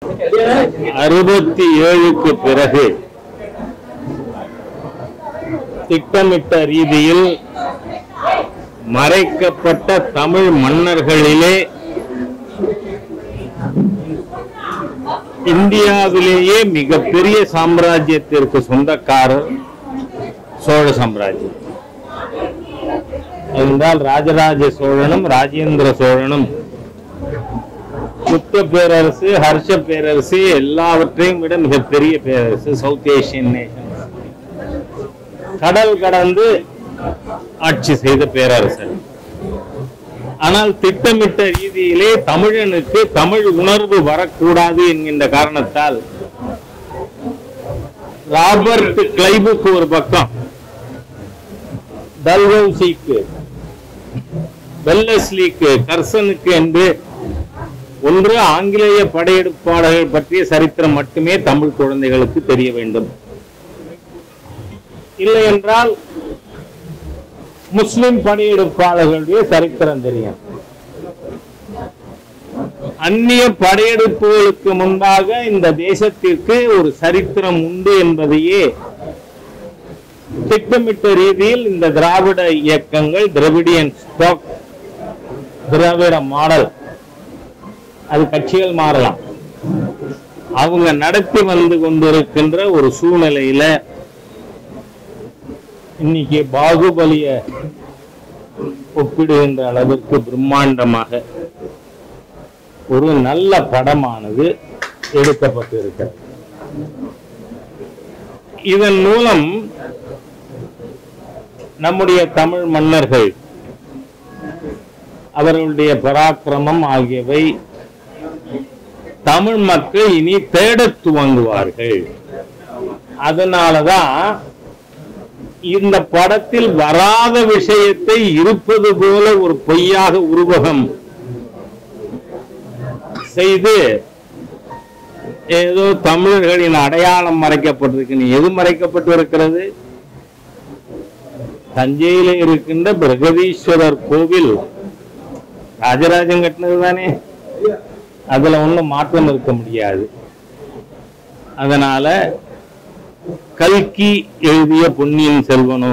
அறுபத்தி ஏழுக்கு பிறகு திட்டமிட்ட ரீதியில் மறைக்கப்பட்ட தமிழ் மன்னர்களிலே இந்தியாவிலேயே மிகப்பெரிய சாம்ராஜ்யத்திற்கு சொந்தக்காரர் சோழ சாம்ராஜ்யம் என்றால் ராஜராஜ சோழனும் ராஜேந்திர சோழனும் குப்த பேரரசு ஹர்ஷ பேரரசு எல்லாவற்றையும் விட மிகப்பெரிய பேரரசு சவுத் ஏசியன் நேஷன் கடல் கடந்து ஆட்சி செய்த பேரரசர் ஆனால் திட்டமிட்ட ரீதியிலே தமிழனுக்கு தமிழ் உணர்வு வரக்கூடாது என்கின்ற காரணத்தால் ராபர்ட் கிளைபுக்கு ஒரு பக்கம் டல்ஹவுசிக்கு வெல்லஸ்லிக்கு கர்சனுக்கு என்று ஒன்று ஆங்கிலேய படையெடுப்பாளர்கள் பற்றிய சரித்திரம் மட்டுமே தமிழ் குழந்தைகளுக்கு தெரிய வேண்டும் இல்லை என்றால் முஸ்லிம் படையெடுப்பாளர்களுடைய சரித்திரம் தெரியும் அந்நிய படையெடுப்புகளுக்கு முன்பாக இந்த தேசத்திற்கு ஒரு சரித்திரம் உண்டு என்பதையே திட்டமிட்ட ரீதியில் இந்த திராவிட இயக்கங்கள் திராவிடியன் ஸ்டாக் திராவிட மாடல் அது கட்சிகள் மாறலாம் அவங்க நடத்தி வந்து கொண்டிருக்கின்ற ஒரு சூழ்நிலையில இன்னைக்கு பாகுபலிய ஒப்பிடுகின்ற அளவிற்கு பிரம்மாண்டமாக ஒரு நல்ல படமானது எடுக்கப்பட்டிருக்கிறது இதன் மூலம் நம்முடைய தமிழ் மன்னர்கள் அவர்களுடைய பராக்கிரமம் ஆகியவை தமிழ் மக்கள் இனி தேடத் துவங்குவார்கள் அதனாலதான் இந்த படத்தில் வராத விஷயத்தை இருப்பது போல ஒரு பொய்யாக உருவகம் செய்து ஏதோ தமிழர்களின் அடையாளம் மறைக்கப்பட்டிருக்கு எது மறைக்கப்பட்டு இருக்கிறது தஞ்சையில இருக்கின்ற பிரகதீஸ்வரர் கோவில் ராஜராஜன் கட்டினது தானே அதுல ஒண்ணும் மாற்றம் இருக்க முடியாது அதனால கல்கி எழுதிய பொன்னியின் செல்வனோ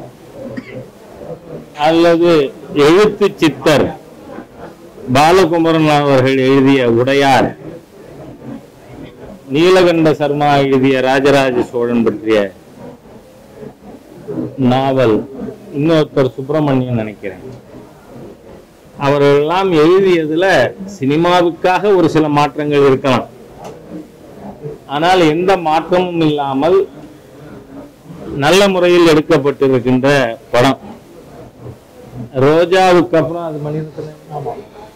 அல்லது எழுத்து சித்தர் பாலகுமரன் அவர்கள் எழுதிய உடையார் நீலகண்ட சர்மா எழுதிய ராஜராஜ சோழன் பற்றிய நாவல் இன்னொருத்தர் சுப்பிரமணியன் நினைக்கிறேன் அவர்களெல்லாம் எழுதியதுல சினிமாவுக்காக ஒரு சில மாற்றங்கள் இருக்கலாம் ஆனால் எந்த மாற்றமும் இல்லாமல் நல்ல முறையில் எடுக்கப்பட்டிருக்கின்ற படம் ரோஜாவுக்கு அப்புறம் அது மணிரத்னம்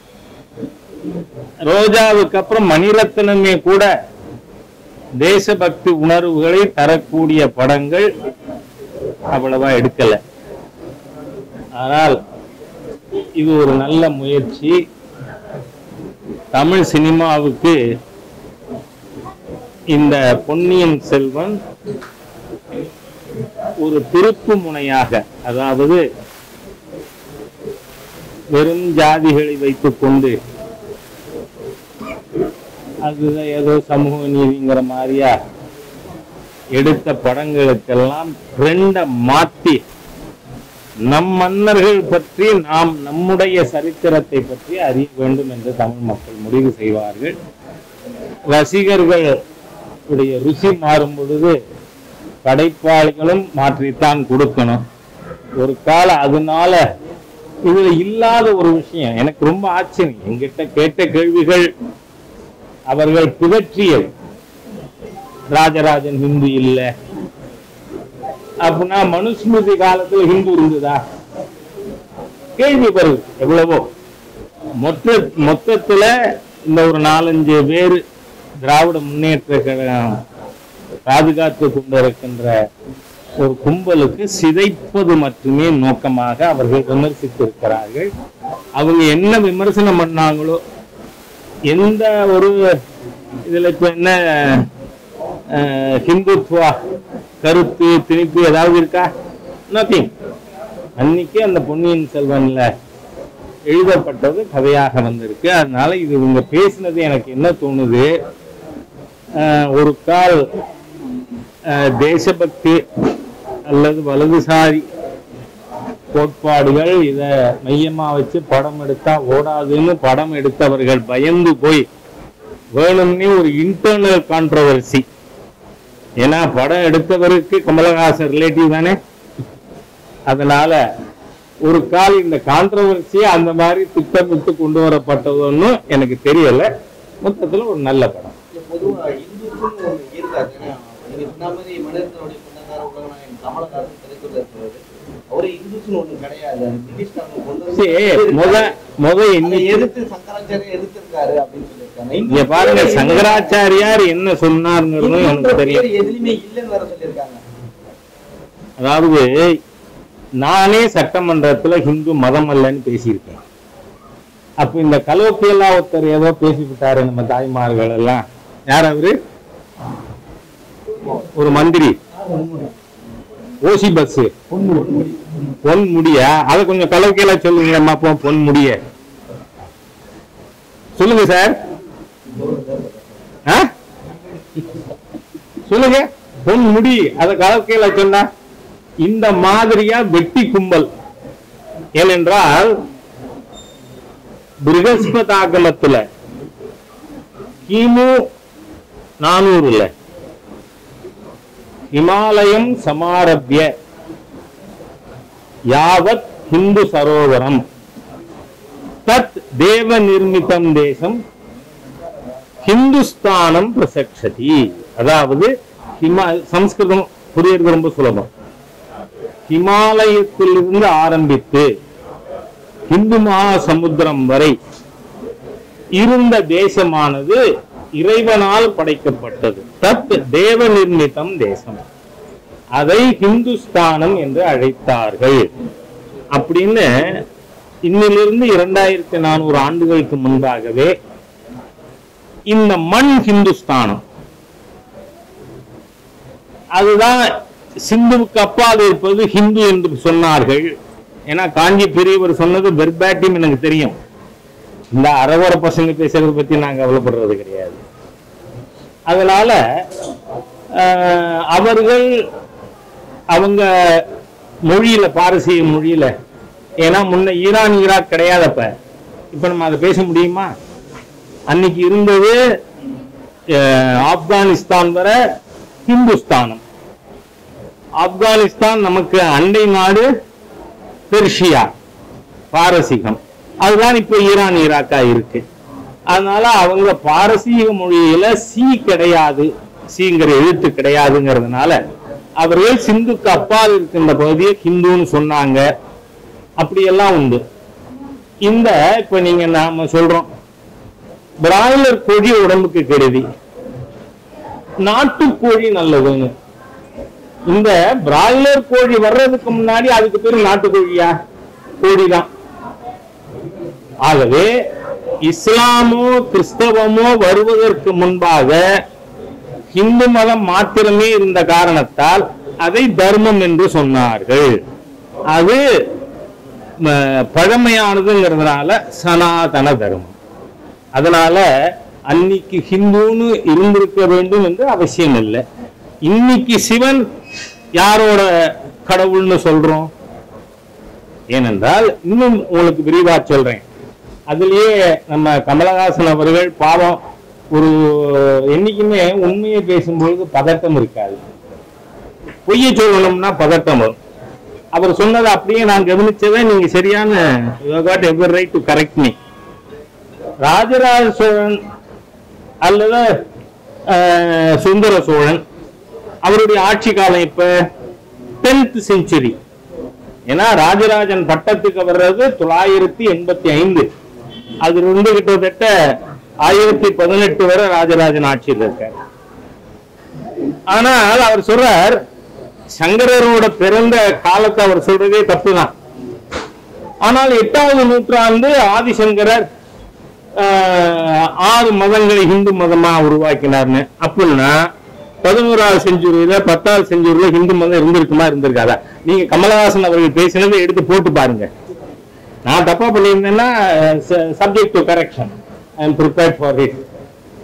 ரோஜாவுக்கு அப்புறம் மணிரத்னமே கூட தேசபக்தி உணர்வுகளை தரக்கூடிய படங்கள் அவ்வளவா எடுக்கல ஆனால் இது ஒரு நல்ல முயற்சி தமிழ் சினிமாவுக்கு இந்த பொன்னியின் செல்வன் ஒரு திருப்பு முனையாக அதாவது வெறும் ஜாதிகளை வைத்துக் கொண்டு அதுதான் ஏதோ சமூக நீதிங்கிற மாதிரியா எடுத்த படங்களுக்கெல்லாம் ட்ரெண்ட மாத்தி நம் மன்னர்கள் பற்றி நாம் நம்முடைய சரித்திரத்தை பற்றி அறிய வேண்டும் என்று தமிழ் மக்கள் முடிவு செய்வார்கள் ரசிகர்கள் உடைய ருசி மாறும் பொழுது படைப்பாளிகளும் மாற்றித்தான் கொடுக்கணும் ஒரு கால அதனால இதுல இல்லாத ஒரு விஷயம் எனக்கு ரொம்ப ஆச்சரியம் எங்கிட்ட கேட்ட கேள்விகள் அவர்கள் பிதற்றியது ராஜராஜன் ஹிந்து இல்ல அப்படின்னா மனுஸ்மிருதி காலத்துல ஹிந்து இருந்ததா கேள்வி வருது எவ்வளவோ மொத்த மொத்தத்துல இந்த ஒரு நாலஞ்சு பேர் திராவிட முன்னேற்ற கழகம் பாதுகாத்து கொண்டிருக்கின்ற ஒரு கும்பலுக்கு சிதைப்பது மட்டுமே நோக்கமாக அவர்கள் விமர்சித்திருக்கிறார்கள் அவங்க என்ன விமர்சனம் பண்ணாங்களோ எந்த ஒரு இதுல இப்ப என்ன அஹ், ஹிந்துத்வா கருத்து திணிப்பு ஏதாவது இருக்கா நத்திங் அன்னைக்கு அந்த பொன்னியின் செல்வன்ல எழுதப்பட்டது கதையாக வந்திருக்கு அதனால இது இவங்க பேசினது எனக்கு என்ன தோணுது அஹ், ஒரு கால் அஹ், தேசபக்தி அல்லது வலதுசாரி கோட்பாடுகள் இத மையமா வச்சு படம் எடுத்தா ஓடாதுன்னு படம் எடுத்தவர்கள் பயந்து போய் வேணும்னே ஒரு இன்டர்னல் கான்ட்ரவர்சி ஏன்னா படம் எடுத்தவருக்கு கமலஹாசன் ரிலேட்டிவ் தானே அதனால ஒரு கால் இந்த கான்ட்ரவர்சியை அந்த மாதிரி திட்டமிட்டு கொண்டு வரப்பட்டதுன்னு எனக்கு தெரியல மொத்தத்துல ஒரு நல்ல படம் பொதுவா இந்துத்துவம் ஒண்ணு இருக்காது ஏன்னா, நீங்க சொன்ன மாதிரி மனிதனுடைய சொந்தக்கார உலகநாயகன் கமலஹாசன் திரைத்துறையில இருக்கிறது அவரு இந்துத்துவம் ஒண்ணு கிடையாது அது பிரிட்டிஷ்காரங்க கொண்டு வந்து சரி முத முத அதை இன்னைக்கு எதிர்த்து சங்கராச்சாரியா எதிர்த்திருக்காரு அப்படின்னு சொல்லியிருக்காங்க இங்க பாருங்க சங்கராச்சாரியார் என்ன சொன்னாருங்கிறது எனக்கு இந்துன்ற தெரியும் பேர் எதுலயுமே இல்லைன்னு வேற சொல்லியிருக்காங்க அதாவது நானே சட்டமன்றத்துல ஹிந்து மதம் அல்லன்னு பேசியிருக்கேன் அப்ப இந்த கலோக்கியலா ஒருத்தர் ஏதோ பேசிவிட்டாரு நம்ம தாய்மார்கள் எல்லாம் யார் அவரு ஒரு மந்திரி ஓசி பஸ் பொன் முடியா அதை கொஞ்சம் கலோக்கியலா சொல்லுங்க அம்மா போ பொன் முடிய சொல்லுங்க சார் ஆ? சொல்லுங்க பொன் முடி அதை கலோக்கியலா சொன்னா இந்த மாதிரியா வெட்டி கும்பல் ஏனென்றால் பிருகஸ்பதாகமத்துல கிமு நானூறுல இமாலயம் சமாரபிய யாவத் ஹிந்து சரோவரம் தத் தேவ நிர்மிதம் தேசம் ஹிந்துஸ்தானம் பிரசக்ஷதி அதாவது ஹிமா சம்ஸ்கிருதம் புரியறது ரொம்ப சுலபம் ஹிமாலயத்திலிருந்து ஆரம்பித்து இந்து மகாசமுத்திரம் வரை இருந்த தேசமானது இறைவனால் படைக்கப்பட்டது தத் தேவ நிர்மிதம் தேசம் அதை ஹிந்துஸ்தானம் என்று அழைத்தார்கள் அப்படின்னு இன்னிலிருந்து இரண்டாயிரத்தி நானூறு ஆண்டுகளுக்கு முன்பாகவே இந்த மண் ஹிந்துஸ்தானம் அதுதான் சிந்துவுக்கு அப்பால் இருப்பது ஹிந்து என்று சொன்னார்கள் ஏன்னா காஞ்சி பெரியவர் சொன்னது வெர்பாட்டிம் எனக்கு தெரியும் இந்த அறவர பசங்க பேசுறத பத்தி நான் கவலைப்படுறது கிடையாது அதனால ஆஹ், அவர்கள் அவங்க மொழியில பாரசீக மொழியில ஏன்னா முன்ன ஈரான் ஈராக் கிடையாதப்ப இப்ப நம்ம அதை பேச முடியுமா அன்னைக்கு இருந்தது அஹ், ஆப்கானிஸ்தான் வர ஹிந்துஸ்தானம் ஆப்கானிஸ்தான் நமக்கு அண்டை நாடு பெர்ஷியா பாரசீகம் அதுதான் இப்ப ஈரான் ஈராக்கா இருக்கு அதனால அவங்க பாரசீக மொழியில சி கிடையாது சிங்கிற எழுத்து கிடையாதுங்கிறதுனால அவர்கள் சிந்துக்கு அப்பால் இருக்கின்ற பகுதியை ஹிந்துன்னு சொன்னாங்க அப்படியெல்லாம் உண்டு இந்த இப்ப நீங்க நாம சொல்றோம் பிராய்லர் கோழி உடம்புக்கு கெடுதி நாட்டுக்கோழி நல்லதுன்னு இந்த பிராய்லர் கோழி வர்றதுக்கு முன்னாடி அதுக்கு பேரு நாட்டுக்கோழியா கோழிதான் ஆகவே இஸ்லாமோ கிறிஸ்தவமோ வருவதற்கு முன்பாக இந்து மதம் மாத்திரமே இருந்த காரணத்தால் அதை தர்மம் என்று சொன்னார்கள் அது ம, பழமையானதுங்கிறதுனால சனாதன தர்மம் அதனால அன்னைக்கு ஹிந்துன்னு இருந்திருக்க வேண்டும் என்று அவசியம் இல்லை இன்னைக்கு சிவன் யாரோட கடவுள்னு சொல்றோம் ஏனென்றால் இன்னும் உங்களுக்கு விரிவா சொல்றேன் அதுலயே நம்ம கமலஹாசன் அவர்கள் பாவம் ஒரு என்னைக்குமே உண்மையை பேசும்பொழுது பதட்டம் இருக்காது பொய்யை சொல்லணும்னா பதட்டம் வரும் அவர் சொன்னதை அப்படியே நான் கவனிச்சதை நீங்க சரியான got ever right to correct me Rajaraja Cholan அல்லது அஹ், சுந்தர சோழன் அவருடைய ஆட்சி காலம் இப்ப டென்த் செஞ்சுரி ஏன்னா ராஜராஜன் பட்டத்துக்கு வர்றது தொள்ளாயிரத்தி எண்பத்தி ஐந்து அது இருந்து கிட்டத்தட்ட ஆயிரத்தி பதினெட்டு வரை ராஜராஜன் ஆட்சியில் இருக்கார் ஆனால் அவர் சொல்றார் சங்கரரோட பிறந்த காலத்தை அவர் சொல்றதே தப்புதான் ஆனால் எட்டாவது நூற்றாண்டு ஆதிசங்கரர் ஆஹ், ஆறு மதங்களை இந்து மதமா உருவாக்கினார்னு அப்படின்னா பதினோராவது செஞ்சுரியில பத்தாவது செஞ்சுரியில இந்து மதம் இருந்திருக்குமா இருந்திருக்காதா நீங்க கமலஹாசன் அவர்கள் பேசினதை எடுத்து போட்டு பாருங்க நான் தப்பா பண்ணியிருந்தேன்னா subject to correction I am prepared for it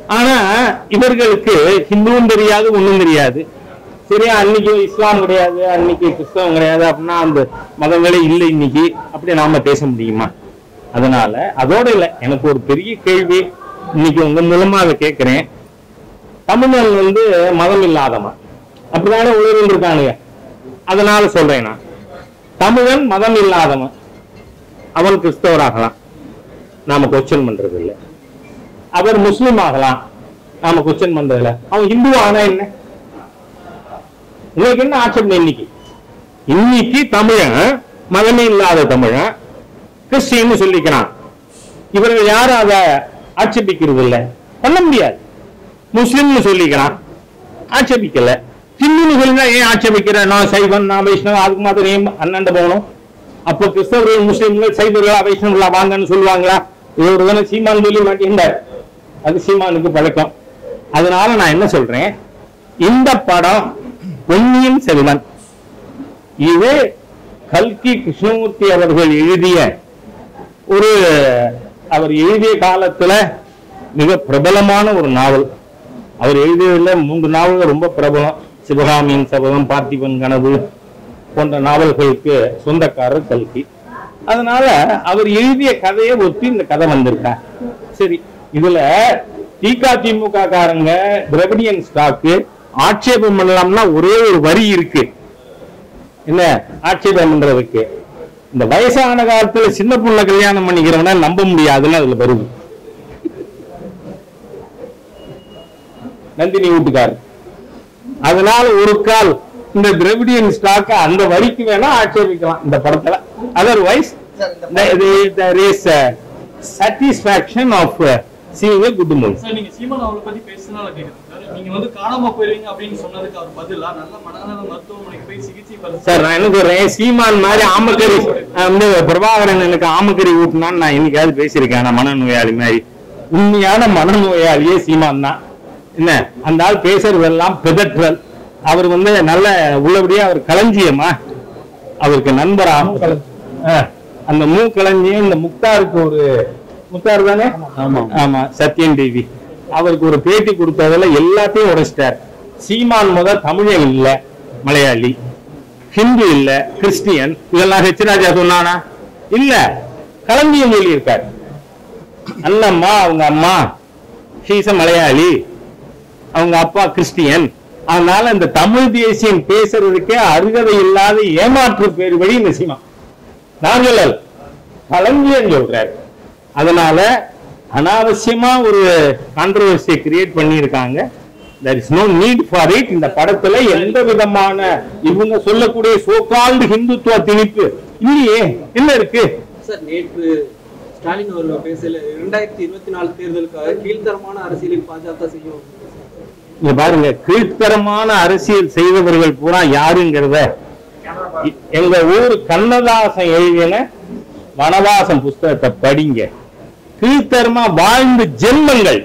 ஆனா இவர்களுக்கு ஹிந்துவும் தெரியாது ஒண்ணும் தெரியாது சரியா அன்னைக்கு இஸ்லாம் கிடையாது அன்னைக்கு கிறிஸ்தவம் கிடையாது அப்படின்னா அந்த மதங்களே இல்லை இன்னைக்கு அப்படி நாம பேச முடியுமா அதனால அதோட இல்லை எனக்கு ஒரு பெரிய கேள்வி இன்னைக்கு உங்க மூலமா அதை கேட்கிறேன் தமிழன் வந்து மதம் இல்லாதவன் அப்படிதானே உலகில் இருக்கானுங்க அதனால சொல்றேன் நான் தமிழன் மதம் இல்லாதவன் அவன் கிறிஸ்தவராகலாம் நாம கொஸ்டின் பண்றது இல்லை அவர் முஸ்லிம் ஆகலாம் நாம கொஸ்டின் பண்றது இல்ல அவன் இந்து ஆனா என்ன உங்களுக்கு என்ன ஆட்சேபம் இன்னைக்கு இன்னைக்கு தமிழன் மதமே இல்லாத தமிழன் கிறிஸ்டின்னு சொல்லிக்கிறான் இவர்கள் யாரும் அதை ஆட்சேபிக்கிறது இல்லை பண்ண முடியாது முஸ்லிம்னு சொல்லிக்கிறான் ஆட்சேபிக்கல ஹிந்துன்னு சொல்லினா ஏன் ஆட்சேபிக்கிற நான் சைவன் நான் வைஷ்ணவன் அதுக்கு மாத்திரம் ஏன் அண்ணாண்ட போகணும் அப்போ கிறிஸ்தவர்கள் முஸ்லிம்கள் சைவர்களா வைஷ்ணவர்களா வாங்கன்னு சொல்லுவாங்களா இதோட தானே சீமான் சொல்லி மாட்டேன்டார் அது சீமானுக்கு பழக்கம் அதனால நான் என்ன சொல்றேன் இந்த படம் பொன்னியின் செல்வன் இது கல்கி கிருஷ்ணமூர்த்தி அவர்கள் எழுதிய ஒரு அவர் எழுதிய காலத்துல மிக பிரபலமான ஒரு நாவல் அவர் எழுதியதுல மூன்று நாவல்கள் ரொம்ப பிரபலம் சிவகாமியின் சபதம் பார்த்திபன் கனவு போன்ற நாவல்களுக்கு சொந்தக்காரர் கல்கி அதனால அவர் எழுதிய கதையை ஒத்தி இந்த கதை வந்திருக்கா சரி இதுல திக திமுக காரங்க திரவிடியன் ஸ்டாக்கு ஆட்சேபம் பண்ணலாம்னா ஒரே ஒரு வரி இருக்கு என்ன ஆட்சேபம் பண்றதுக்கு இந்த வயசான காலத்துல சின்ன பொண்ணை கல்யாணம் பண்ணிக்கிறவன நம்ப முடியாதுன்னு அதுல வருது நந்தினி வீட்டுக்காரர் அதனால ஒரு கால் இந்த திரவிடியன் ஸ்டாக்க அந்த வரிக்கு வேணா ஆட்சேபிக்கலாம் இந்த படத்துல அதர்வைஸ் சார் இந்த there is a satisfaction of uh, seeing a good movie sir நீங்க சீமான் அவரை பத்தி பேசுனால கேக்குறேன் சார் நீங்க வந்து காணாம போயிருவீங்க அப்படின்னு சொன்னதுக்கு அவர் பதிலா நல்ல மனநல மருத்துவமனைக்கு போய் சிகிச்சை பெற சார் நான் என்ன சொல்றேன் சீமான் மாதிரி ஆமக்கறி அஹ், வந்து பிரபாகரன் எனக்கு ஆமக்கறி ஊட்டினான்னு நான் என்னைக்காவது பேசியிருக்கேன் நான் மனநோயாளி மாதிரி உண்மையான மனநோயாளியே சீமான் தான் என்ன அந்த ஆள் பேசுறதெல்லாம் பிதற்றல் அவர் வந்து நல்ல உள்ளபடியா அவர் களஞ்சியமா அவருக்கு நண்பரா அஹ், அந்த மூ களஞ்சியம் இந்த முக்தாருக்கு ஒரு முக்தார் தானே ஆமா ஆமா சத்யன் தேவி அவருக்கு ஒரு பேட்டி கொடுத்ததுல எல்லாத்தையும் உடைச்சிட்டார் சீமான் முத தமிழன் இல்ல மலையாளி ஹிந்து இல்ல கிறிஸ்டியன் இதெல்லாம் ஹெச் ராஜா சொன்னானா இல்ல களஞ்சியம் சொல்லி இருக்காரு அண்ணம்மா அவங்க அம்மா ஷீச மலையாளி அவங்க அப்பா கிறிஸ்டியன் அதனால இந்த தமிழ் தேசியம் பேசுறதுக்கே அருகதை இல்லாத ஏமாற்று பேர் வழி இந்த சீமா நான் சொல்லல களஞ்சியம் சொல்றாரு அதனால அனாவசியமா ஒரு கான்ட்ரவர்சியை கிரியேட் பண்ணியிருக்காங்க there is no need for it இந்த படத்துல எந்த விதமான இவங்க சொல்லக்கூடிய சோகால்டு ஹிந்துத்துவ திணிப்பு இல்லையே என்ன இருக்கு சார் நேற்று ஸ்டாலின் அவர்கள் பேசல இரண்டாயிரத்தி இருபத்தி நாலு தேர்தலுக்காக கீழ்த்தரமான அரசியலை பாஜக செய்யும் இங்க பாருங்க கீழ்த்தரமான அரசியல் செய்தவர்கள் பூரா யாருங்கிறத இ- எங்க ஊர் கண்ணதாசன் எழுதின வனவாசம் புஸ்தகத்தை படிங்க கீழ்த்தரமா வாழ்ந்த ஜென்மங்கள்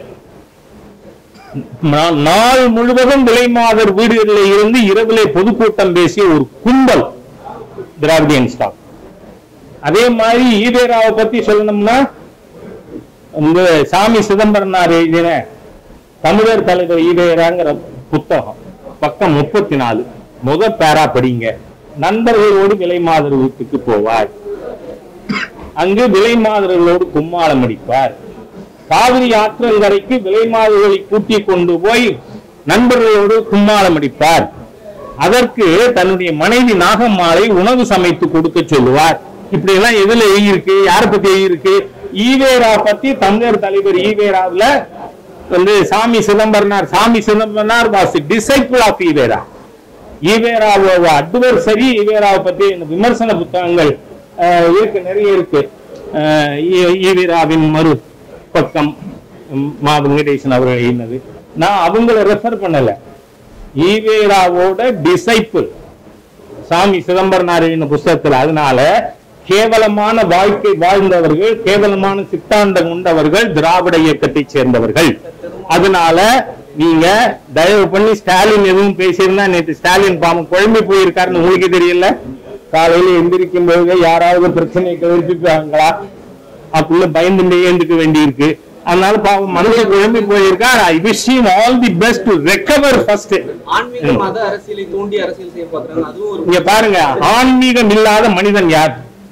நா- நாள் முழுவதும் விலைமாதர் வீடுகளில் இருந்து இரவிலே பொதுக்கூட்டம் பேசிய ஒரு கும்பல் திராவிடியன் ஸ்டாக் அதே மாதிரி ஈவேராவை பத்தி சொல்லணும்னா இந்த சாமி சிதம்பரனார் எழுதின தமிழர் தலைவர் ஈவேராங்கிற புத்தகம் பக்கம் முப்பத்தி நாலு முத பேரா படிங்க நண்பர்களோடு விலை மாதர் வீட்டுக்கு போவார் அங்கு விலை மாதர்களோடு கும்மாளம் அடிப்பார் காவிரி ஆற்றங்கரைக்கு விலை மாதர்களை கூட்டிக் கொண்டு போய் நண்பர்களோடு கும்மாளம் அடிப்பார் அதற்கு தன்னுடைய மனைவி நாகம்மாளை உணவு சமைத்து கொடுக்க சொல்லுவார் இப்படி எல்லாம் எதுல எழுதியிருக்கு யாரை பத்தி எழுதியிருக்கு ஈவேரா பத்தி தமிழர் தலைவர் ஈவேராவுல வந்து Sami Chidambaranar Sami Chidambaranar was disciple of EVR ஈவேராவோட அட்வர்சரி ஈவேராவை பத்தி இந்த விமர்சன புத்தகங்கள் அஹ், இருக்கு நிறைய இருக்கு அஹ், ஈ- ஈவேராவின் மறு பக்கம் ம், மா வெங்கடேசன் அவர்கள் எழுதினது நான் அவங்கள ரெஃபர் பண்ணல ஈவேராவோட டிசைபிள் சாமி சிதம்பரனார் எழுதின புஸ்தகத்துல அதனால கேவலமான வாழ்க்கை வாழ்ந்தவர்கள் கேவலமான சித்தாந்தம் கொண்டவர்கள் திராவிட இயக்கத்தை சேர்ந்தவர்கள் அதனால நீங்க தயவு பண்ணி ஸ்டாலின் எதுவும் பேசியிருந்தா நேற்று ஸ்டாலின் பாவம் குழம்பி போயிருக்காருன்னு உங்களுக்கு தெரியல காலையில எந்திரிக்கும் போது யாராவது பிரச்சனையை கவனிச்சுட்டாங்களா அப்படின்னு பயந்துட்டு ஏந்துக்க வேண்டியிருக்கு அதனால பாவம் மனுஷன் குழம்பி போயிருக்கார் I wish him all the best to recover first ஆன்மீக மத அரசியலை தூண்டி அரசியல் செய்ய பாக்குறாங்க அதுவும் ஒரு இங்க பாருங்க ஆன்மீகம் இல்லாத மனிதன் யார்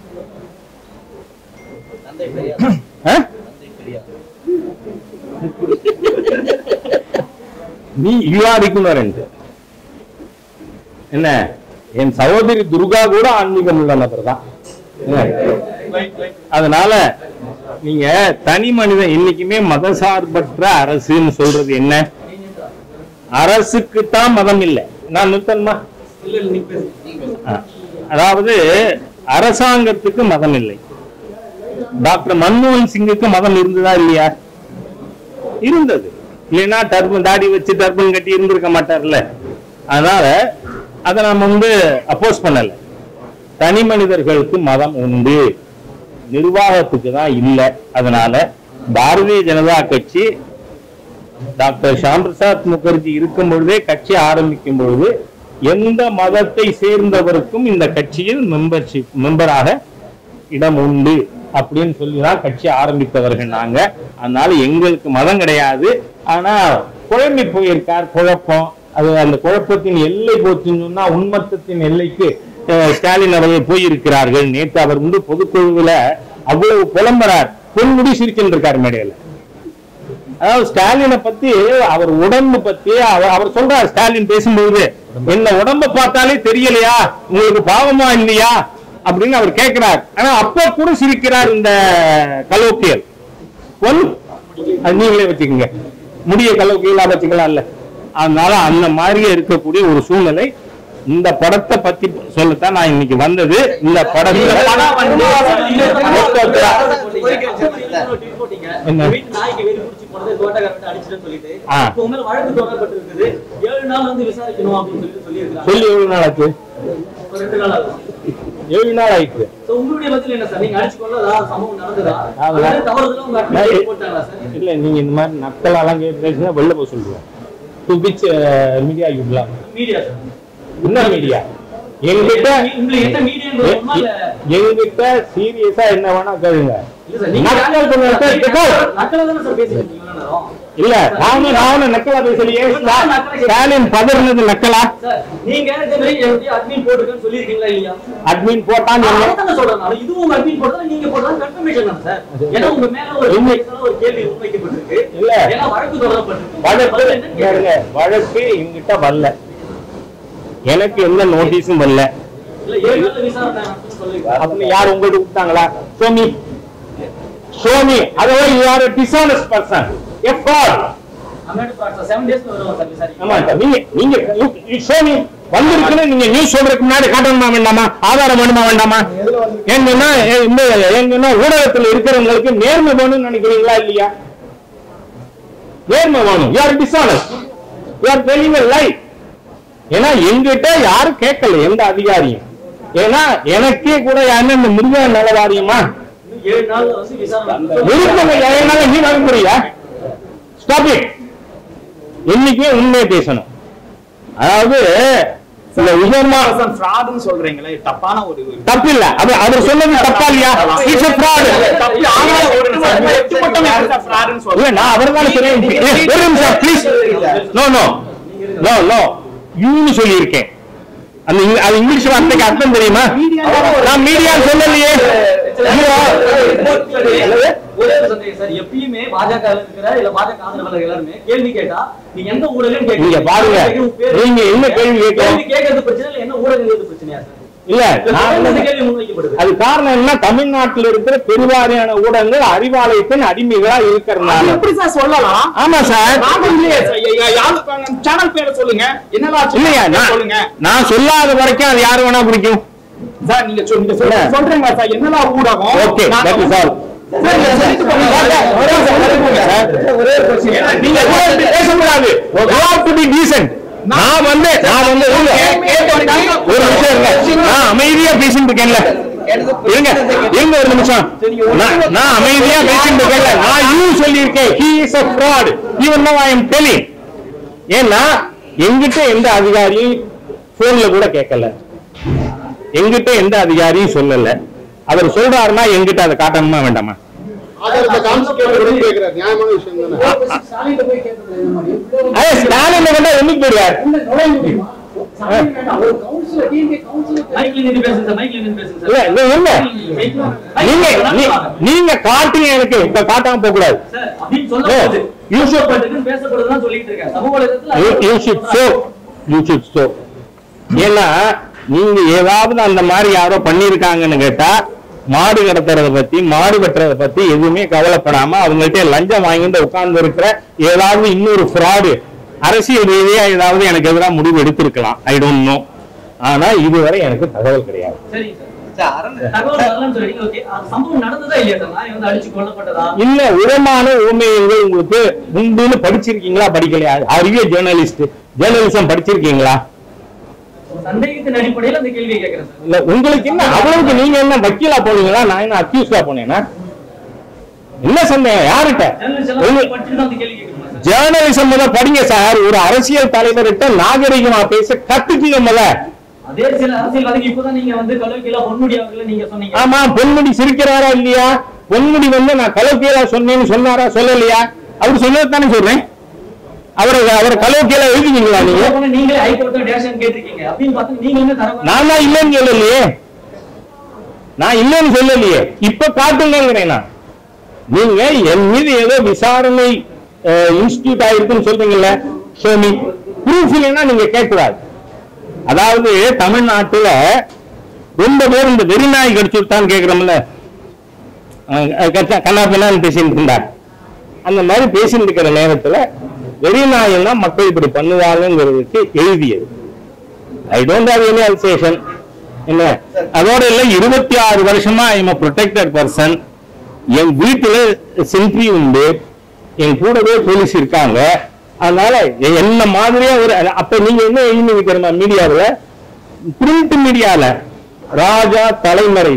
தந்தை பெரியார் ஆ? தந்தை பெரியார் நீ யூ ஆர் ignorant என்ன என் சகோதரி துர்கா கூட ஆன்மீகம் உள்ள நபர் தான் என்ன? அதனால நீங்க தனி மனிதன் என்னைக்குமே மதசார்பற்ற அரசுன்னு சொல்றது என்ன அரசுக்கு தான் மதம் இல்லை நான் நிறுத்தணுமா இல்ல இல்ல நீங்க பேசுங்க ஆ. அதாவது அரசாங்கத்துக்கு மதம் இல்லை டாக்டர் மன்மோகன் சிங்குக்கு மதம் இருந்ததா இல்லையா இருந்தது இல்லைன்னா டர்பன் தாடி வச்சு டர்பன் கட்டி இருந்திருக்க மாட்டார்ல அதனால அதை நம்ம வந்து அப்போஸ் பண்ணல தனி மனிதர்களுக்கு மதம் உண்டு நிர்வாகத்துக்கு தான் இல்லை அதனால பாரதிய ஜனதா கட்சி டாக்டர் ஷாம் பிரசாத் முகர்ஜி இருக்கும் பொழுதே கட்சி ஆரம்பிக்கும் பொழுது எந்த மதத்தை சேர்ந்தவருக்கும் இந்த கட்சியில் மெம்பர்ஷிப் மெம்பராக இடம் உண்டு அப்படின்னு சொல்லி தான் கட்சி ஆரம்பித்தவர்கள் நாங்க அதனால எங்களுக்கு மதம் கிடையாது ஆனா குழம்பி போயிருக்கார் குழப்பம் அது அந்த குழப்பத்தின் எல்லை போச்சுன்னு சொன்னா உன்மத்தத்தின் எல்லைக்கு அஹ், ஸ்டாலின் அவர்கள் போயிருக்கிறார்கள் நேற்று அவர் வந்து பொதுக்குழுவுல அவ்வளவு புலம்புறார் பொன்முடி சிரிச்சுட்டு இருக்கார் மேடையில அதாவது ஸ்டாலினை பத்தி அவர் உடம்பு பத்தி அவர் அவர் சொல்றார் ஸ்டாலின் பேசும்போது என்ன உடம்ப பார்த்தாலே தெரியலையா உங்களுக்கு பாவமா இல்லையா அப்படின்னு அவர் கேட்கிறார் ஆனா அப்ப கூட சிரிக்கிறார் இந்த கலோக்கியல் ஒன் அது நீங்களே வச்சுக்கோங்க முடிய கலோக்கியலா வச்சுக்கலாம்ல அதனால அந்த மாதிரியே இருக்கக்கூடிய ஒரு சூழ்நிலை இந்த படத்தை பத்தி சொல்லத்தான் நான் இன்னைக்கு வந்தது இந்த படத்தை என்ன? வீட்டு நாய்க்கு வெறி பிடிச்சி போனது தோட்டக்காரர்கிட்ட அடிச்சுட்டு சொல்லிட்டு ஆ. இப்போ உங்க மேல வழக்கு தொடரப்பட்டிருக்குது ஏழு நாள் வந்து விசாரிக்கணும் அப்படின்னு சொல்லிட்டு சொல்லியிருக்காங்க சொல்லி எவ்வளவு நாள் ஆச்சு ஒரு ரெண்டு நாள் ஆகும் ஏழு நாள் ஆயிடுச்சு So, உங்களுடைய பதில் என்ன சார் நீங்க அடிச்சு கொள்ள ஏதாவது சம்பவம் நடந்ததா அதெல்லாம் அல்லது தவறுதலா உங்க நான் அட்மிட் எ- போட்டாங்களா சார் இல்ல நீங்க இந்த மாதிரி நக்கலாலாம் கேட்டு பேசினா வெளில போக சொல்லுவோம் to which media you belong media sir என்ன மீடியா எங்கிட்ட உங்களுக்கு என்ன மீடியான்றது எ- ஒண்ணும் இல்ல எ- எங்கிட்ட சீரியஸா என்ன வேணா கேளுங்க இல்ல சார் நீங்க நக்கல் பண்ணுறத கேட்கோ. நக்கலா தானே சார் பேசிட்டு இருக்கீங்க இவ்வளவு நேரம் இல்ல நானும் நானும் நக்கலா பேசலையே ஸ்டா- ஸ்டாலின் பதறினது நக்கலா சார் நீங்க இதே மாதிரி என்னுடைய அட்மின் போட்டுருக்கேன்னு சொல்லியிருக்கீங்களா இல்லையா அட்மின் போட்டான்னு சொன்னேன். அதான் சொல்றேன் நான். இதுவும் உங்க admin போட்டதா, நீங்க போட்டதா confirmation தான் சார். ஏன்னா உங்க மேல ஒரு இல்லை. கேஸால ஒரு கேள்வி முன்வைக்கப்பட்டிருக்கு. இல்ல. ஏன்னா வழக்கு தொடரப்பட்டிருக்கு. வழக்கு பதில் என்னன்னு கேளுங்க. கேளுங்க, வழக்கு எங்கிட்ட வரல எனக்கு எந்த நோட்டீஸும் வரல இல்ல, ஏழு நாள்ல விசாரணை நடத்துன்னு சொல்லுங்க. அப்படின்னு யார் உங்கள்ட்ட விட்டாங்களா சோமி சோமி அதோட you are dishonest person a fraud I'm not part, sir. Seven days ல வருவோம் சார் விசாரிக்க. ஆமா நீங்க நீங்க you- you show me. வந்திருக்குன்னு நீங்க நியூஸ் சொல்றதுக்கு முன்னாடி காட்டணுமா வேண்டாமா ஆதாரம் வேணுமா வேண்டாமா ஏன்னா இந்த ஏன்னா ஊடகத்துல இருக்கிறவங்களுக்கு நேர்மை வேணும்னு நினைக்கிறீங்களா இல்லையா நேர்மை வேணும் யார் டிஸ்ஆனஸ்ட் யார் டெல்லிங் லை ஏன்னா எங்கிட்ட யாரும் கேட்கல எந்த அதிகாரியும் ஏன்னா எனக்கே கூட யாருன்னா இந்த மிருக நல வாரியமா இன்னும் ஏழு நாள்ல வந்து விசாரணை நடத்தும். நிறுத்தங்க என்னால நீ வாங்க முடியா ஸ்டாப் இட் என்னைக்குமே உண்மையை பேசணும் அதாவது இந்த உயர்மா ஃப்ராடுன்னு சொல்றீங்களே தப்பான ஒரு ஒரு- தப்பு இல்ல அவர் அவர் சொன்னது தப்பா இல்லையா இட்ஸ் a fraud தப்பு. ஆனா ஒரு நிமிஷம், ஒட்டுமொத்தமா எப்படி சார் fraudன்னு இல்ல சொல்றீங்க? நான் அவர் தான் தெரியும் ஒரு நிமிஷம் please no no no no யூன்னு சொல்லியிருக்கேன் அந்த இங்க- அது இங்கிலீஷ் வார்த்தைக்கு அர்த்தம் தெரியுமா நான் மீடியா சொல்லலையே You are- ஒரே ஒரு சந்தேகம் சார் எப்பயுமே பாஜக ல இருக்கிற இல்ல பாஜக ஆதரவாளர்கள் எல்லாருமே கேள்வி கேட்டா நீங்க எந்த ஊடகம் நீங்க பாருங்க நீங்க என்ன கேள்வி கேட்கணும் கேள்வி கேட்கறது பிரச்சனை இல்ல என்ன ஊடகம் பிரச்சனையா சார் இல்ல இல்ல நான் தொடர்ந்து இந்த என்ன- கேள்வி முன்வைக்கப்படுது அது காரணம் என்ன தமிழ்நாட்டில் இருக்கிற பெருவாரியான ஊடகங்கள் அறிவாலயத்தின் அடிமைகளா அது இருக்கிறதுனால எப்படி சார் சொல்லலாம் ஆமா சார் நாம இல்லையே சார். யா- யா- யாரு சேனல் பேரை சொல்லுங்க என்னடா இல்லையா நான் சொல்லுங்க நான் சொல்லாத வரைக்கும் அது யாரு வேணா பிடிக்கும் சார் நீங்க சொல்- நீங்க சொல்ற- என்ன? சொல்றீங்க சார் என்னடா ஊடகம் ஓகே நான் தட் இஸ் ஆல் சார், நீங்க சொல்லிட்டு போங்க. ஒரே ஒரு ஒரே ஒரு சார். ஒரே ஒரு question. நீங்க கூட இப்படி பேசக்கூடாது You have to be decent. நான் வந்து நான் வந்து இருங்க. ஒரு நிமிஷம் இருங்க நான் அமைதியா பேசிட்டு இருக்கேன்ல இருங்க இருங்க ஒரு நிமிஷம் நான் நான் அமைதியா பேசிட்டு இருக்கேன்ல நான் யூ சொல்லியிருக்கேன் he is a fraud even now I am telling ஏன்னா எங்கிட்ட எந்த அதிகாரியும் போன்ல கூட கேட்கல எங்கிட்ட எந்த அதிகாரியும் சொல்லல அவர் சொல்றாருன்னா எங்கிட்ட அதை காட்டணுமா வேண்டாமா ஆதாரத்தை காமிச்சு கேட்கறதுன்னு கேட்கிறார் நியாயமான விஷயம் தானே ஸ்டாலின் போய் கேட்டது இந்த மாதிரி இவ்வளவு அதே ஸ்டாலின் வந்தா என்னைக்கு போயிடுவார் உள்ள நுழைய முடியுமா ஸ்டாலின் வேண்டாம் ஒரு கவுன்சிலர் டிஎம்கே கவுன்சிலர் மைக்ல நின்று பேசுங்க சார் மைக்ல நின்று பேசுங்க இல்ல சார் இல்ல, இல்ல நீங்க மைக்ல நீ- நீங்க காட்டுங்க எனக்கு இப்ப காட்டாம போக கூடாது சார் அப்படின்னு சொல்ல No. போகுது You should- யூசப்பட்டுக்குன்னு பேசப்படுதுதான் சொல்லிட்டு இருக்கேன் சமூக வலைதளத்துல You- you should show. You should show. ஏன்னா நீங்க ஏதாவது அந்த மாதிரி யாரோ பண்ணிருக்காங்கன்னு கேட்டா மாடு கடத்துறத பத்தி மாடு வெட்டுறத பத்தி எதுவுமே கவலைப்படாம அவங்கள்ட்ட லஞ்சம் வாங்கிட்டு உட்கார்ந்து இருக்கிற ஏதாவது இன்னொரு ஃப்ராடு அரசியல் ரீதியா ஏதாவது எனக்கு எதிராக முடிவு எடுத்திருக்கலாம் ஐ டோன்ட் நோ ஆனா இதுவரை எனக்கு தகவல் கிடையாது சரிங்க சார் சார் அரண் தகவல் வரலன்னு சொல்லிட்டீங்க ஓகே அது சம்பவம் நடந்ததா இல்லையா சார் நாய் வந்து அடிச்சு கொல்லப்பட்டதா இல்ல உரமான ஊமையங்கள் உங்களுக்கு உண்டுன்னு படிச்சிருக்கீங்களா படிக்கலையா அறிவிய ஜேர்னலிஸ்ட் ஜேர்னலிசம் படிச்சிருக்கீங்களா சந்தேகத்தின் அடிப்படையில் அந்த கேள்வியை கேட்கிறேன் சார் இல்ல உங்களுக்கு என்ன அவ்வளவுக்கு நீங்க என்ன வக்கீலா போனீங்களா நான் என்ன அக்யூஸ்டா போனேனா என்ன சந்தேகம் யாருகிட்ட ஜேர்னலிஸ்ட் உங்க- எல்லாம் படிச்சுட்டு தான் அந்த கேள்வி கேட்கணுமா சார் ஜேர்னலிசம் முத படிங்க சார் ஒரு அரசியல் தலைவர்கிட்ட நாகரிகமா பேச கத்துக்குங்க முத அதே சில அரசியல்வாதிகள் இப்பதான் நீங்க வந்து கலோக்கிலா பொன்முடி அவர்களை நீங்க சொன்னீங்க ஆமா பொன்முடி சிரிக்கிறாரா இல்லையா பொன்முடி வந்து நான் கலோக்கியலா சொன்னேன்னு சொன்னாரா சொல்லலையா அவர் சொன்னது தானே சொல்றேன் அவரை அவரை கலோக்கியலா எழுதினீங்களா நீங்க சொல்ல போனா நீங்களே ஹைகோர்ட்ல டேஷன் கேட்டிருக்கீங்க அப்படின்னு பார்த்தா நீங்க என்ன தர நான் தான் இல்லைன்னு சொல்லலையே நான் இல்லைன்னு சொல்லலையே இப்ப காட்டுங்கிறேன் நான் நீங்க என் மீது ஏதோ விசாரணை இன்ஸ்டிடியூட் ஆயிருக்குன்னு சொல்றீங்கல்ல சோமி ப்ரூஃப் இல்லைன்னா நீங்க கேட்கக்கூடாது அதாவது தமிழ்நாட்டுல ரொம்ப பேர் இந்த வெறிநாய் கடிச்சுட்டான்னு கேட்கிறோம்ல கண்ணா பின்னான்னு பேசிட்டு இருந்தார் அந்த மாதிரி பேசிட்டு இருக்கிற நேரத்துல வெறிநாயன்னா மக்கள் இப்படி பண்ணுவாங்கங்கிறதுக்கு எழுதியது I don't have any Alsatian என்ன அதோட இல்ல இருபத்தி ஆறு வருஷமா ஐ எம் ப்ரொடெக்டட் பர்சன் என் வீட்டுல சென்ட்ரி உண்டு என் கூடவே போலீஸ் இருக்காங்க அதனால எ- என்ன மாதிரியே ஒரு அப்ப நீங்க என்ன எழுதி வைக்கிறமா மீடியாவில் பிரிண்ட் மீடியால ராஜா தலைமறை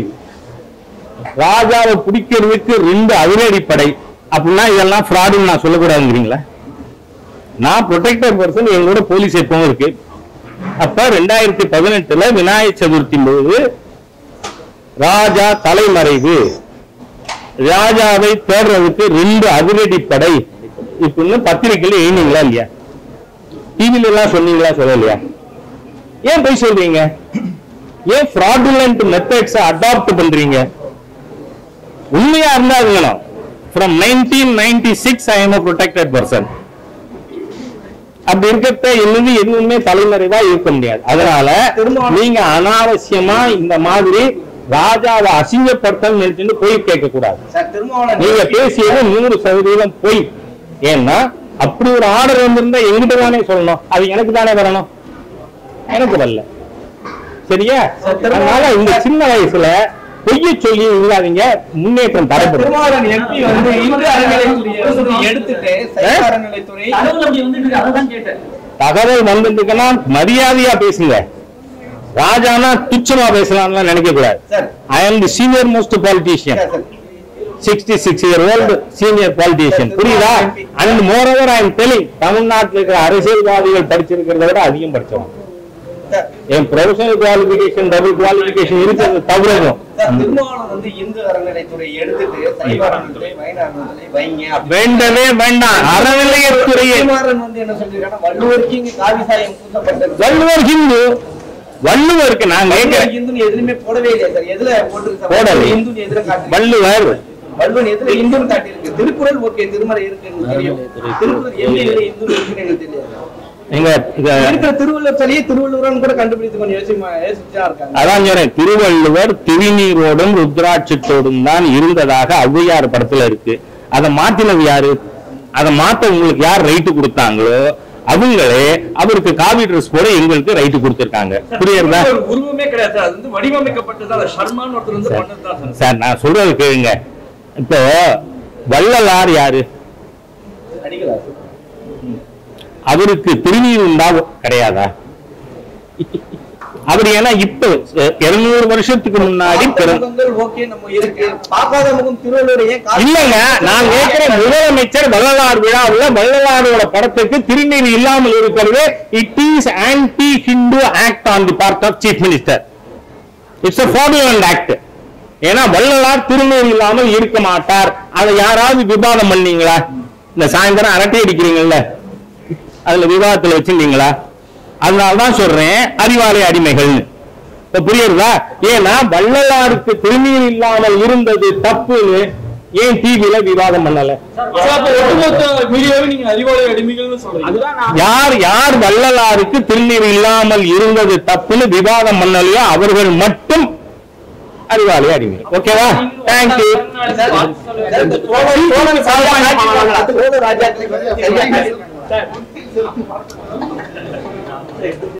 ராஜாவை பிடிக்கிறதுக்கு ரெண்டு அதிரடிப்படை அப்படின்னா இதெல்லாம் ஃப்ராடுன்னு நான் சொல்லக்கூடாதுங்கிறீங்களா நான் ப்ரொடெக்டட் பர்சன் எங்களோட போலீஸ் எப்பவும் இருக்கு அப்ப ரெண்டாயிரத்தி பதினெட்டுல விநாயகர் சதுர்த்தி போது ராஜா தலைமறைவு ராஜாவை தேடுறதுக்கு ரெண்டு அதிரடி படை இப்படின்னு பத்திரிக்கையில எழுதினீங்களா இல்லையா டிவில எல்லாம் சொன்னீங்களா சொல்லலையா ஏன் போய் சொல்றீங்க ஏன் fraudulent மெத்தட்ஸ் அடாப்ட் பண்றீங்க உண்மையா இருந்தா இருக்கணும் from nineteen ninety six I am protected person அப்படி இருக்கிறத என்னது எதுவுமே தலைமறைவா இருக்க முடியாது அதனால நீங்க அனாவசியமா இந்த மாதிரி ராஜாவை அசிங்கப்படுத்தல் நினைச்சுட்டு போய் கேட்க கூடாது சார் திருமாவளவன் நீங்க பேசியது நூறு சதவீதம் பொய் ஏன்னா அப்படி ஒரு ஆர்டர் வந்திருந்தா எங்கிட்ட தானே சொல்லணும் அது எனக்கு தானே வரணும் எனக்கு வரல சரியா அதனால இந்த சின்ன வயசுல பொய்ய சொல்லி இல்லாதீங்க முன்னேற்றம் தரப்படும் திருமாவளவன் எம்பி வந்து இந்து அறநிலைத்துறையை எடுத்துட்டு சைவ அறநிலைத்துறை தகவல் அப்படி வந்துட்டு இருக்கு அதை தான் கேட்டேன் தகவல் வந்ததுக்குன்னா மரியாதையா பேசுங்க ராஜானா துச்சமா பேசலாம்லாம் நினைக்க கூடாது sir I am the senior most politician sir sixty six year old senior politician புரியுதா and moreover I am telling தமிழ்நாட்டில் இருக்கிற அரசியல்வாதிகள் படிச்சிருக்கிறத விட அதிகம் படிச்சவன் சார் என் ப்ரொஃபஷனல் குவாலிபிகேஷன் டபுள் குவாலிபிகேஷன் இருக்கிறது தவிரதும் சார் திருமாவளவன் வந்து இந்து அறநிலைத்துறை எடுத்துட்டு சைவ அறநிலைத்துறை வைண அறநிலைத்துறை வைங்க அப்படின்னு வேண்டவே வேண்டாம் அறநிலையத்துறையை திருமாறன் வந்து என்ன சொல்லிருக்காங்கன்னா வள்ளுவருக்கு இங்க காவி சாயம் பூசப்பட்டது வள்ளுவர் ஹிந்து வள்ளுவருக்கு நான் வள்ளுவர் கேட்கிறேன் இந்துன்னு எதுலயுமே போடவே இல்லையா சார் எதுல போட்டிருக்கு சார்? போடலை. வள்ளுவர் இந்துன்னு எதுல காட்டுறீங்க வள்ளுவர் வள்ளுவன் எதுல இந்துன்னு காட்டியிருக்கு திருக்குறள் ஓகே திருமறை இருக்குன்னு தெரியும் திருக்குறள் எங்க இதுல இந்துன்னு இருக்குன்னு எனக்கு தெரியாது எங்க இந்த இருக்கிற திருவள்ளுவர் சிலையே திருவள்ளுவர்னு கூட கண்டுபிடித்து கொஞ்சம் யோசிமா யோசிச்சா இருக்காங்க அதான் சொல்றேன் திருவள்ளுவர் திருநீரோடும் ருத்ராட்சத்தோடும் தான் இருந்ததாக ஔவையார் படத்துல இருக்கு அதை மாத்தினது யாரு அதை மாத்த உங்களுக்கு யார் ரைட்டு கொடுத்தாங்களோ அவங்களே அவருக்கு காவி ட்ரெஸ் போட எங்களுக்கு ரைட்டு கொடுத்திருக்காங்க புரியுறதா ஒரு உருவமே கிடையாது சார். அது வந்து வடிவமைக்கப்பட்டது அந்த ஷர்மான்னு ஒருத்தர் வந்து பண்ணதுதான் சார் சார் நான் சொல்றது கேளுங்க இப்போ வள்ளலார் யாரு அடிகளா அவருக்கு திருநீர் உண்டா கிடையாதா அவர் ஏன்னா இப்ப இருநூறு வருஷத்துக்கு முன்னாடி பிறந்த முகங்கள் ஓகே நம்ம இருக்கு பார்க்காத முகம் திருவள்ளுவர் ஏன் காவி- இல்லங்க நான் கேட்கிறேன் முதலமைச்சர் வள்ளலார் விழாவில் வள்ளலாரோட படத்துக்கு திருநீர் இல்லாமல் இருக்கிறது it is anti Hindu act on the part of chief minister it's a fraudulent act ஏன்னா வள்ளலார் திருநீர் இல்லாமல் இருக்க மாட்டார் அதை யாராவது விவாதம் பண்ணீங்களா இந்த சாயந்தரம் அரட்டை அடிக்கிறீங்கல்ல அதுல விவாதத்துல வச்சிருந்தீங்களா அதனாலதான் சொல்றேன் அறிவாலய அடிமைகள்னு இப்ப புரியுறதா ஏன்னா வள்ளலாருக்கு திருநீர் இல்லாமல் இருந்தது தப்புன்னு ஏன் டிவில விவாதம் பண்ணல சார், அப்ப ஒட்டுமொத்த மீடியாவே நீங்க அறிவாளி அடிமைகள்னு சொல்றீங்க அதுதான் நான் யார் யார் வள்ளலாருக்கு திருநீர் இல்லாமல் இருந்தது தப்புன்னு விவாதம் பண்ணலையோ அவர்கள் மட்டும் அறிவாலய அடிமை ஓகேவா தேங்க்யூ ராஜாக்களை பத்தி